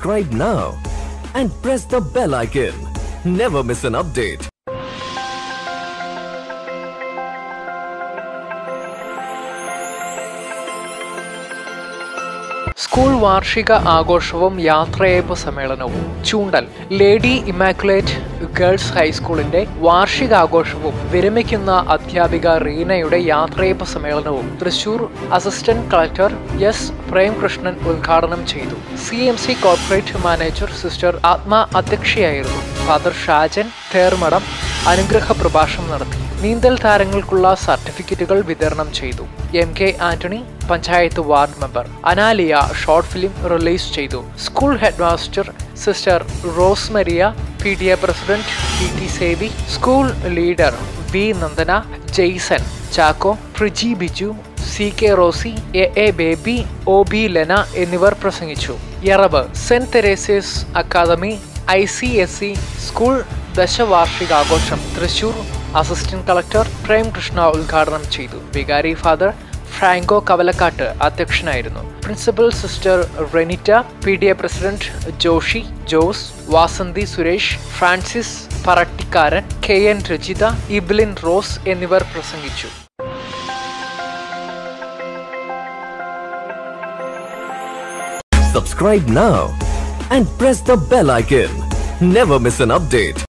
Subscribe now and press the bell icon. Never miss an update. School വാർഷിക ആഘോഷവും യാത്രയയപ്പ് സമ്മേളനവും ചൂണ്ടൽ ലേഡി ഇമാക്കുലേറ്റ് ഗേൾസ് ഹൈസ്കൂളിന്റെ വാർഷികാഘോഷവും വിരമിക്കുന്ന അധ്യാപിക റീനയുടെ യാത്രയയപ്പ് സമ്മേളനവും Thrissur assistant collector S Premkrishnan ഉദ്ഘാടനം ചെയ്തു C M C corporate manager sister Athma അധ്യക്ഷയായിരുന്നു ഫാദർ ഷാജൻ തേർമടം അനുഗ്രഹ പ്രഭാഷണം നടത്തി നീന്തൽ താരങ്ങൾക്കുള്ള സർട്ടിഫിക്കറ്റുകൾ വിതരണം ചെയ്തു M K Antony panchayat ward member Analia short film release ചെയ്തു school head master sister Rosemaria P T A president P T Savy school leader V Nandana Jaison Chacko Priji Biju C K Rosy A A Baby O B Lena എന്നിവർ പ്രസംഗിച്ചു യറബ് Saint Teresa's Academy I C S C school ദശവാർഷികാഘോഷം Thrissur assistant collector Premkrishna ഉദ്ഘാടനം ചെയ്തു വികാരി father Franco Kavalakkattu അധ്യക്ഷനായിരുന്നു principal sister റെനിറ്റ P D A president Joshi Jose Vasanthi Suresh Francis Parattikkaran K N Rajitha Iblin Rose എന്നിവർ പ്രസംഗിച്ചു Subscribe now and press the bell icon. Never miss an update.